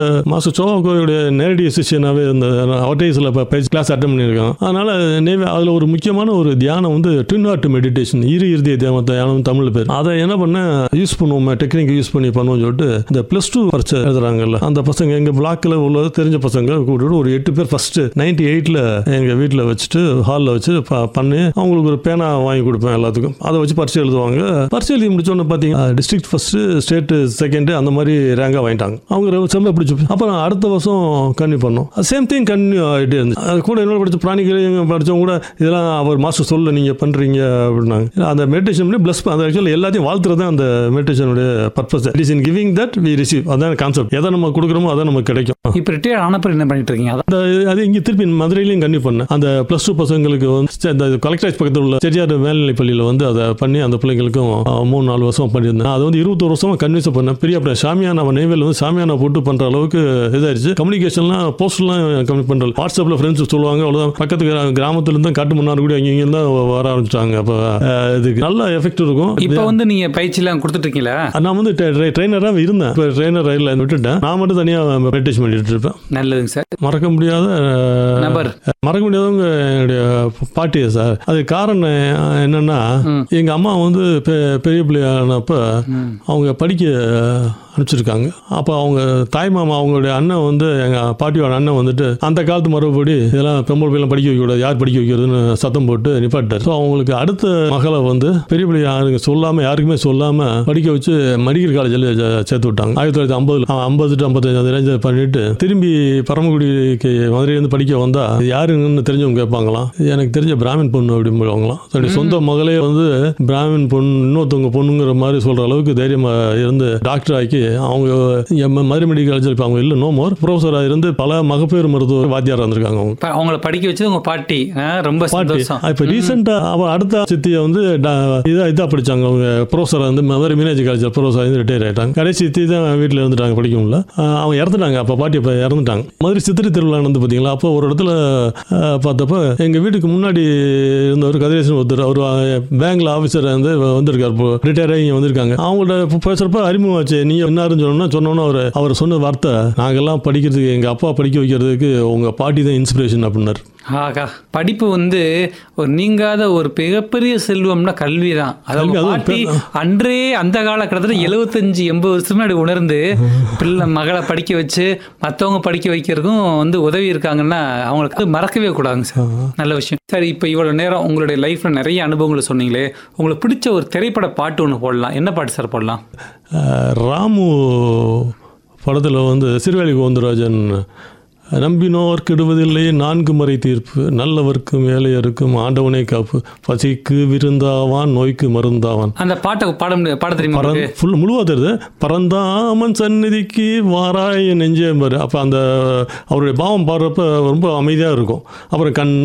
Master சோவாக்கோடைய நேரடி சிஷியனாகவே இந்த அவர்டைஸில் இப்போ பேச்சு கிளாஸ் அட்டன் பண்ணியிருக்கான் அதனால் நேவே அதில் ஒரு முக்கியமான ஒரு தியானம் வந்து ட்வின் ஹார்ட் மெடிடேஷன் இரு இறுதிய தியானம் தியானம் தமிழ் பேர் அதை என்ன பண்ணேன் யூஸ் பண்ணுவோம் டெக்னிக் யூஸ் பண்ணி பண்ணுவோம்னு சொல்லிட்டு இந்த ப்ளஸ் டூ பரிச்சை எழுதுறாங்கல்ல அந்த பசங்க எங்கள் பிளாக்கில் உள்ள தெரிஞ்ச பசங்க கூப்பிட்டு ஒரு எட்டு பேர் ஃபஸ்ட்டு நைன்டி எயிட்டில் எங்கள் வீட்டில் வச்சுட்டு ஹாலில் வச்சு ப- பண்ணி அவங்களுக்கு ஒரு பேனா வாங்கி கொடுப்பேன் எல்லாத்துக்கும் அதை வச்சு பரிச்சை எழுதுவாங்க பரிச்சை எழுதி முடிச்சோன்னு பார்த்தீங்கன்னா டிஸ்ட்ரிக்ட் ஃபஸ்ட்டு ஸ்டேட்டு செகண்டு அந்த மாதிரி ரேங்காக வாங்கிட்டாங்க அவங்க ரொம்ப செம்ம பிடிச்சி அப்புறம் அடுத்த வருஷம் கன்னியூ பண்ணோம் சேம் திங் கன்னியூ ஆகிட்டே இருந்துச்சு அது கூட என்னோட படிச்ச பிராணிகள் படித்தவங்க கூட இதெல்லாம் அவர் மாஸ்டர் சொல்ல நீங்கள் பண்ணுறீங்க அப்படின்னாங்க இல்ல, அந்த மெடிடேஷன் பண்ணி ப்ளஸ் அந்த ஆக்சுவலி எல்லாத்தையும் வாழ்த்துறது தான் அந்த மெடிடேஷனுடைய purpose it is in giving that we receive அதான் கான்செப்ட் எதை நம்ம கொடுக்குறோமோ அதான் நமக்கு கிடைக்கும் இப்போ ரிட்டையர் ஆனப்பறம் என்ன பண்ணிட்டு இருக்கீங்க அதான் அந்த அது இங்கே திருப்பி மதுரையிலையும் கன்னியூ பண்ணேன் அந்த ப்ளஸ் டூ பசங்களுக்கு வந்து அந்த கலெக்டரேட் பக்கத்தில் உள்ள செட்டியார் மேல்நிலை பள்ளியில் வந்து அதை பண்ணி அந்த பிள்ளைங்களுக்கும் அஹ், மூணு நாலு வருஷம் பண்ணியிருந்தேன் அது வந்து இருபத்தொரு வருஷமா கன்வின்ஸ் பண்ணேன் பெரிய அப்படியே சாமியானா நெய்வேல் வந்து சாமியானா போட்டு பண்ணுற அளவுக்கு இதாயிருச்சு கம்யூனிகேஷன்லாம் போஸ்ட்லாம் கம்மி பண்ணுறது வாட்ஸ்அப்பில் ஃப்ரெண்ட்ஸ் சொல்லுவாங்க அவ்வளோதான் பக்கத்து கிரா- கிராமத்துல இருந்து காட்டு மன்னார் கூட அங்கே இங்கே தான் வர ஆரம்பிச்சிட்டாங்க அப்போ அஹ், இதுக்கு நல்ல எஃபெக்ட் இருக்கும் இப்போ வந்து நீங்க பயிற்சிலாம் கொடுத்துட்டு இருக்கீங்களா நான் வந்து ட்ரைனராக இருந்தேன் இப்போ ட்ரைனர் ரயிலில் விட்டுட்டேன் நான் மட்டும் தனியாக மெடிடேஷன் பண்ணிட்டு இருப்பேன் நல்லதுங்க சார் மறக்க முடியாத அஹ், நபர் மறக்க முடியாதவங்க என்னுடைய பாட்டியை சார் அது காரணம் என்னன்னா எங்க அம்மா வந்து பெ- பெரிய பிள்ளையானப்ப அவங்க படிக்க அனுப்பிச்சிருக்காங்க அப்போ அவங்க தாய் மாமா அவங்களுடைய அண்ணன் வந்து எங்கள் பாட்டியோட அண்ணன் வந்துட்டு அந்த காலத்து மறுபடி இதெல்லாம் பெம்பளை பிள்ளைலாம் படிக்க வைக்கக்கூடாது யார் படிக்க வைக்கிறதுன்னு சத்தம் போட்டு நிப்பாட்டார் ஸோ அவங்களுக்கு அடுத்த மகளை வந்து பெரிய பிள்ளை யாருக்கு சொல்லாமல் யாருக்குமே சொல்லாமல் படிக்க வச்சு மெடிக்கல் காலேஜில் சேர்த்து விட்டாங்க ஆயிரத்தி தொள்ளாயிரத்தி ஐம்பது ஐம்பது டு ஐம்பத்தஞ்சு அந்த ரேஞ்சு பண்ணிட்டு திரும்பி பரமக்குடிக்கு மதுரையிலேருந்து படிக்க வந்தா இது யாருங்கன்னு தெரிஞ்சவங்க கேட்பாங்களாம் இது எனக்கு தெரிஞ்ச பிராமின் பொண்ணு அப்படிம்பாங்களாம் தன்னுடைய சொந்த மகளே வந்து பிராமின் பொண்ணு இன்னொருத்தவங்க பொண்ணுங்கிற மாதிரி சொல்ற அளவுக்கு தைரியமா இருந்து டாக்டர் ஆக்கி அவங்க இங்க ம- மதுரை மெடிக்கல் காலேஜில் இப்போ அவங்க இல்லை நோ மோர் ப்ரொஃபஸராக இருந்து பல மகப்பேறு மருத்துவ வாத்தியாராக இருந்திருக்காங்க அவங்க ப- அவங்கள படிக்க வச்சது உங்க பாட்டி ஆ, ரொம்ப பாட்டி சந்தோஷம் இப்போ ரீசெண்டாக அவ அடுத்த சித்தியை வந்து இதாக இதாக படிச்சாங்க அவங்க ப்ரொஃபஸராக வந்து மதுரை மீனாட்சி காலேஜில் ப்ரொஃபஸர் வந்து ரிட்டையர் ஆயிட்டாங்க கடைசி சித்தி தான் வீட்டில் இருந்துட்டாங்க படிக்க முடியல ஆஹ் அவங்க இறந்துட்டாங்க அப்போ பாட்டி அப்போ இறந்துட்டாங்க மதுரை சித்திரை திருவிழா நடந்து பார்த்தீங்களா அப்போ ஒரு இடத்துல ஆஹ் பார்த்தப்ப எங்கள் வீட்டுக்கு முன்னாடி இருந்த ஒரு கதிரேசன் ஒருத்தர் அவர் பேங்க்ல ஆஃபீஸர் வந்து வந்திருக்காரு இப்போ ரிட்டையர் ஆகி இங்கே வந்திருக்காங்க அவங்கள்ட்ட பேசுகிறப்ப அறிமுகமாச்சு நீங்கள் என்னாருன்னு சொன்னோன்னா சொன்னோன்னா அவர் அவர் சொன்ன வார்த்தை நாங்கெல்லாம் படிக்கிறதுக்கு எங்கள் அப்பா படிக்க வைக்கிறதுக்கு உங்கள் பாட்டி தான் இன்ஸ்பிரேஷன் அப்படின்னாரு ஆகா படிப்பு வந்து ஒரு நீங்காத ஒரு மிகப்பெரிய செல்வம்னா கல்வி தான் அதாவது கல்வி, அதுவும் பாட்டி அன்றே அந்த காலகட்டத்தில் எழுபத்தஞ்சு எண்பது வருஷம் முன்னாடி உணர்ந்து பிள்ளை மகளை படிக்க வச்சு மற்றவங்க படிக்க வைக்கிறதுக்கும் வந்து உதவி இருக்காங்கன்னா அவங்களுக்கு மறக்கவே கூடாதுங்க சார் நல்ல விஷயம் சரி இப்போ இவ்வளோ நேரம் உங்களுடைய லைஃப்பில் நிறைய அனுபவங்களை சொன்னீங்களே உங்களுக்கு பிடிச்ச ஒரு திரைப்பட பாட்டு ஒன்று போடலாம் என்ன பாட்டு சார் போடலாம் அஹ் ராமு படத்தில் வந்து சிறுவேலி கோவிந்தராஜன் நம்பினோர் கெடுவதில்லை நான்கு மறை தீர்ப்பு நல்லவர்க்கும் ஏழையருக்கும் ஆண்டவனே காப்பு பசிக்கு விருந்தாவான் நோய்க்கு மருந்தாவான் அந்த பாட்டை பாட முடியாது பாட தெரியுமா பரந் உங்களுக்கு? ஃபுல் முழுவா தெரியுது பரந்தாமன் சந்நிதிக்கு வாராய நெஞ்சேம்பார் அப்போ அந்த அவருடைய பாவம் பாடுறப்ப ரொம்ப அமைதியாக இருக்கும் அப்புறம் கண்